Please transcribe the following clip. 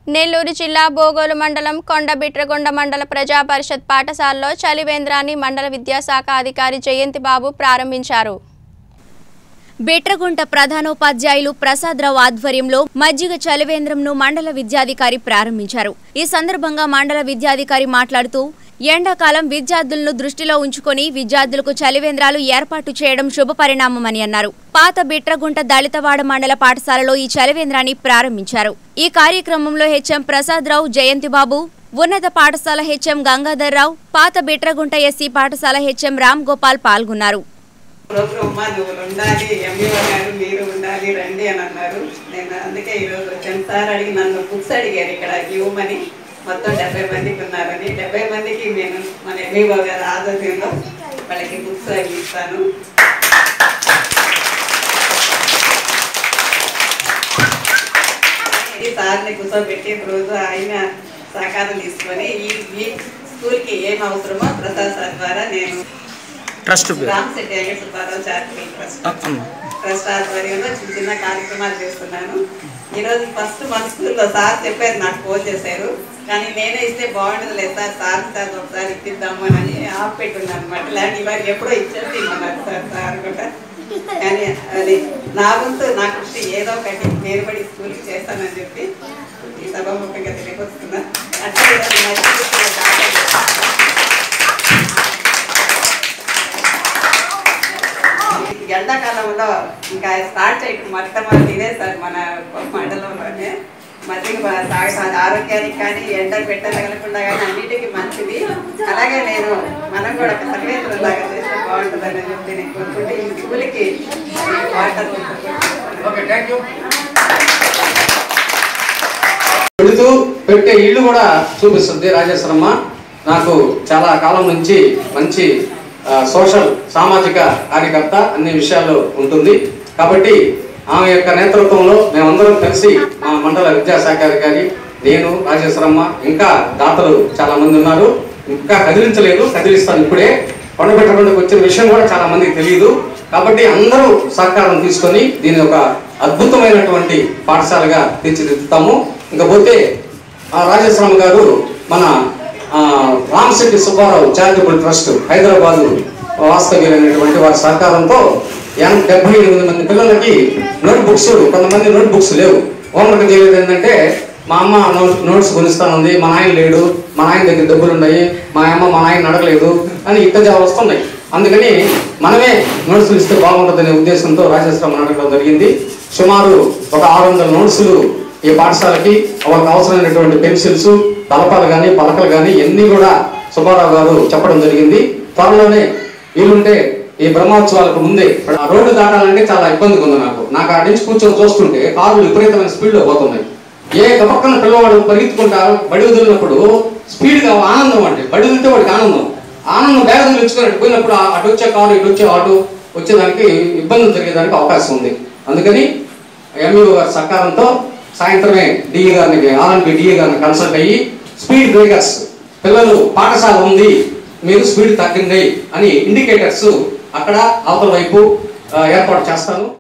నెల్లూరు జిల్లా బోగోలు మండలం కొండబిట్రగొండ మండల ప్రజా పరిషత్ పాఠశాలలో చలివేంద్రాన్ని మండల విద్యాశాఖ అధికారి జయంతి బాబు ప్రారంభించారు బిట్రగుంట ప్రధానోపాధ్యాయులు ప్రసాదరావు ఆధ్వర్యంలో మజ్జిగ చలివేంద్రంను మండల విద్యాధికారి ప్రారంభించారు ఈ సందర్భంగా మండల విద్యాధికారి మాట్లాడుతూ ఎండాకాలం విద్యార్థులను దృష్టిలో ఉంచుకొని విద్యార్థులకు చలివేంద్రాలు ఏర్పాటు చేయడం శుభపరిణామమని అన్నారు పాత బిట్రగుంట దళితవాడ మండల పాఠశాలలో ఈ చలివేంద్రాన్ని ప్రారంభించారు ఈ కార్యక్రమంలో హెచ్ఎం ప్రసాదరావు జయంతిబాబు ఉన్నత పాఠశాల హెచ్ఎం గంగాధర్రావు పాత బిట్రగుంట ఎస్సీ పాఠశాల హెచ్ఎం రామ్ గోపాల్ పాల్గొన్నారు ప్రోగ్రామ్ నువ్వు ఉండాలి ఎంఈఓ గారు మీరు ఉండాలి రండి అని అన్నారు నేను అందుకే ఈరోజు వచ్చాను సార్ అడిగి నన్ను బుక్స్ అడిగారు ఇక్కడ ఇవ్వమని మొత్తం డెబ్బై మందికి ఉన్నారని డెబ్బై మందికి నేను మన ఎంఈఓ గారు ఆధ్వర్యంలో వాళ్ళకి బుక్స్ అవి ఇస్తాను ఈ సార్ని కూర్చోబెట్టి రోజు ఆయన సహకారం తీసుకొని ఈ ఈ స్కూల్కి ఏం అవసరమో ప్రసాద్ సార్ ద్వారా నేను ట్రస్ట్ పేరు రామ్ శెట్టి వెంకట సుబ్బారావు చారిటబుల్ ట్రస్ట్ ఆ, అమ్మ. ట్రస్ట్ ఆధ్వర్యంలో చిన్న చిన్న కార్యక్రమాలు చేస్తున్నాను ఈరోజు ఫస్ట్ మన స్కూల్లో సార్ చెప్పారు నాకు ఫోన్ చేశారు కానీ నేనే ఇస్తే బాగుంటుంది లేదు సార్ సార్ సార్ ఒకసారి ఇప్పిద్దాము అని ఆఫ్ పెట్టున్నాను అనమాట లేకపోతే ఇవాళ ఎప్పుడో ఇచ్చేసి ఇమ్మన్నారు సార్ సార్ కూడా కానీ అది నా వంతు నా కృషి ఏదో ఒకటి నేర్పడి స్కూల్కి చేస్తానని చెప్పి ఈ సభాముఖంగా తెలియపరుస్తున్నా అట్లే ఈరోజు మా స్కూల్లో దాఖలు ఎండాకాలంలో ఇంకా స్టార్ట్ చేయటం మొట్టమొదటి ఇదే సార్ మన మండలంలోనే మజ్జిగ బా- తాగటం ఆరోగ్యానికి కానీ ఎండ పెట్ట తగలకుండా కానీ అన్నిటికీ మంచిది అలాగే నేను మనం కూడా ఒక సర్వేంద్రం లాగా చేస్తే బాగుంటుందని చెప్పి నేను కోరుకుంటే ఈ స్కూల్కి వాటర్ పెడుతూ పెట్టే ఇల్లు కూడా చూపిస్తుంది రాజేశ్వరమ్మ నాకు చాలా కాలం నుంచి మంచి ఆ, సోషల్ సామాజిక కార్యకర్త అన్ని విషయాల్లో ఉంటుంది కాబట్టి ఆమె యొక్క నేతృత్వంలో మేమందరం కలిసి మా మండల విద్యాశాఖ అధికారి నేను రాజేశ్వరమ్మ ఇంకా దాతలు చాలా మంది ఉన్నారు ఇంకా కదిలించలేదు కదిలిస్తాను ఇప్పుడే కొండబెట్టకుండా వచ్చిన విషయం కూడా చాలా మందికి తెలియదు కాబట్టి అందరూ సహకారం తీసుకొని దీని ఒక అద్భుతమైనటువంటి పాఠశాలగా తీర్చిదిద్దుతాము ఇకపోతే ఆ రాజేశ్వరమ్మ గారు మన ఆ, రామశెట్టి సుబ్బారావు చారిటబుల్ ట్రస్ట్ హైదరాబాదు వాస్తవ్యులైనటువంటి వారి సహకారంతో ఎన- డెబ్బై ఎనిమిది మంది పిల్లలకి నోట్ బుక్స్ కొంతమంది నోట్ బుక్స్ లేవు హోంవర్క్ చేయలేదు ఏంటంటే మా అమ్మ నోట్ నోట్స్ కొనిస్తానుంది మా నాయన లేడు మా నాయన దగ్గర డబ్బులు ఉన్నాయి మా అమ్మ మా నాయన అడగలేదు అని ఇట్లా వస్తున్నాయి అందుకని మనమే నోట్సులు ఇస్తే బాగుంటుందనే ఉద్దేశంతో రాజేశ్వరం అడగడం జరిగింది సుమారు ఒక ఆరు వందల నోట్సులు ఈ పాఠశాలకి వాళ్ళకి అవసరమైనటువంటి పెన్సిల్స్ తలపాలు కానీ పలకలు కానీ ఇవన్నీ కూడా సుబ్బారావు గారు చెప్పడం జరిగింది త్వరలోనే వీలుంటే ఈ బ్రహ్మోత్సవాలకు ముందే ఆ రోడ్డు దాటాలంటే చాలా ఇబ్బందిగా ఉంది నాకు నాకు ఆ నుంచి కూర్చొని చూస్తుంటే కార్లు విపరీతమైన స్పీడ్లో పోతున్నాయి ఏ గబక్కన పిల్లవాడు పరిగెత్తుకుంటా బడి వదిలినప్పుడు స్పీడ్గా ఆనందం అంటే బడి వదిలితే వాడికి ఆనందం ఆనందం వేగ వదిలించుకుని పోయినప్పుడు ఆ- అటు వచ్చే కారు ఇటు వచ్చే ఆటో వచ్చేదానికి ఇబ్బందులు జరిగేదానికి అవకాశం ఉంది అందుకని ఎంఈఓ గారి సహకారంతో సాయంత్రమే డిఈ గారిని ఆర్ఎన్బి డిఈ గారిని కన్సల్ట్ అయ్యి స్పీడ్ బ్రేకర్స్ పిల్లలు పాఠశాల ఉంది మీరు స్పీడ్ తగ్గింది అని ఇండికేటర్స్ అక్కడ అవతల వైపు ఆ, ఏర్పాటు చేస్తాను